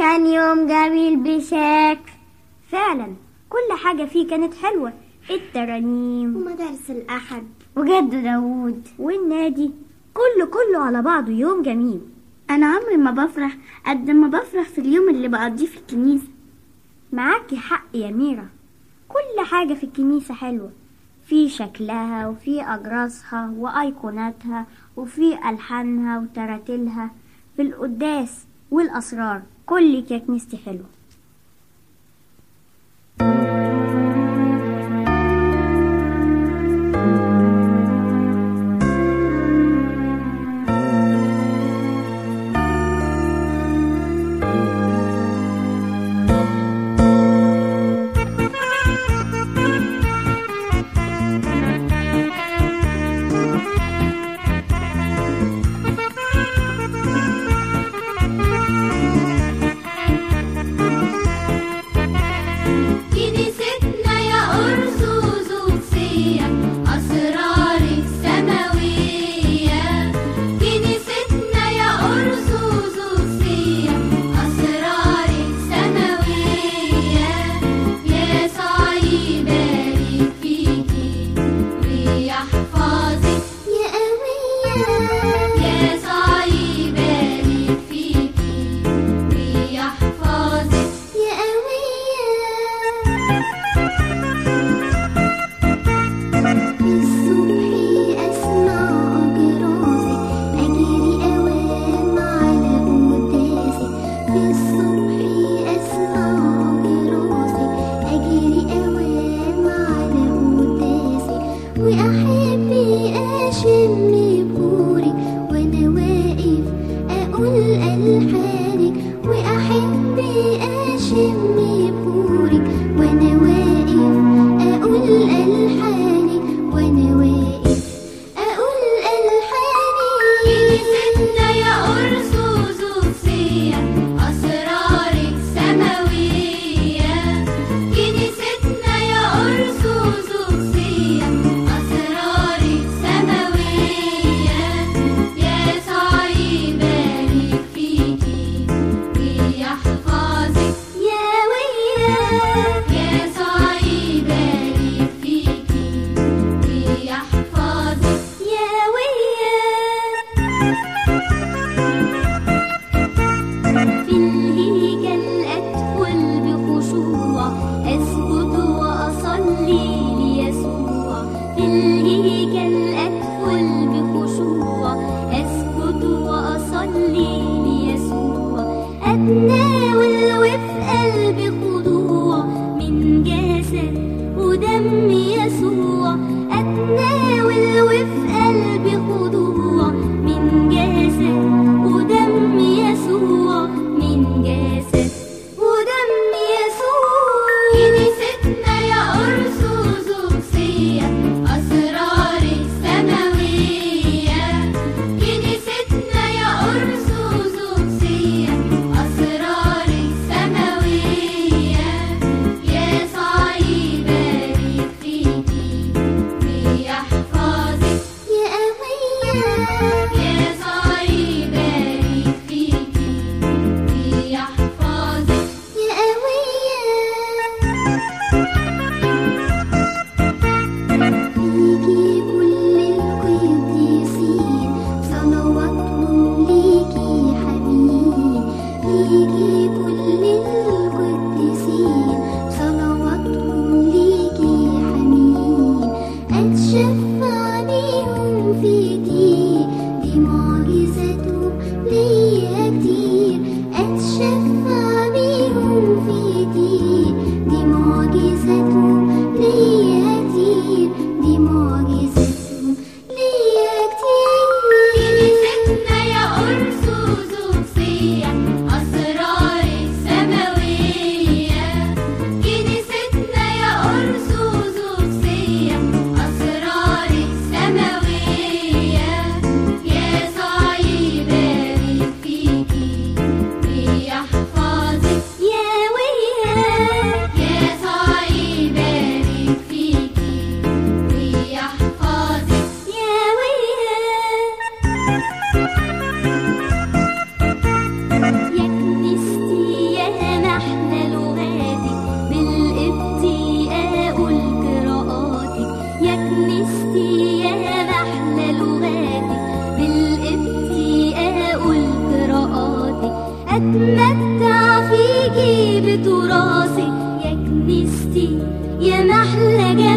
كان يوم جميل بشكل فعلا كل حاجة فيه كانت حلوة الترانيم ومدارس الأحد وجد داوود والنادي كله كله على بعضه يوم جميل أنا عمري ما بفرح قد ما بفرح في اليوم اللي بقضيه في الكنيسة معاكي حق يا ميرا كل حاجة في الكنيسة حلوة في شكلها وفي أجراسها وأيقوناتها وفي ألحانها وتراتيلها في القداس والأسرار كل كنيستي حلوة كنيستنا يا أرثوذكسية أسرارك سماوية كنيستنا يا أرثوذكسية أسرارك سماوية يسوع يبارك فيكي ويحفظك يا قوية يسوع يبارك فيكي ويحفظك يا قوية الصبح أسمع أجراسك أجري أوام على قداسك في الصبح أسمع أجراسك أجري أوام على قداسك وأحب أشم بخورك وأنا واقف أقول ألحانك وأحب أشم بخورك وأنا واقف أقول ألحانك وأنا واقف أقول ألحانك كنيستنا يا أرثوذكسية أسرارك سماوية كنيستنا يا أرثوذكسية أسرارك سماوية يسوع يبارك فيكي ويحفظك يا ويا يسوع يبارك فيكي ويحفظك يا ويا في الهيكل أدخل بخشوع أسجد وأصلي ليسوع في الهيكل أدخل بخشوع أسجد وأصلي ليسوع أتناول وفي قلبي خضوع من جسد ودم يسوع أتناول وفي قلبي خضوع من جسد ودم يسوع من جسد ودم يسوع كنيستنا يا أرثوذكسية أسرارك سماوية كنيستنا يا أرثوذكسية أسرارك أتمتع فيكي بتراثك يا كنيستي يا محلى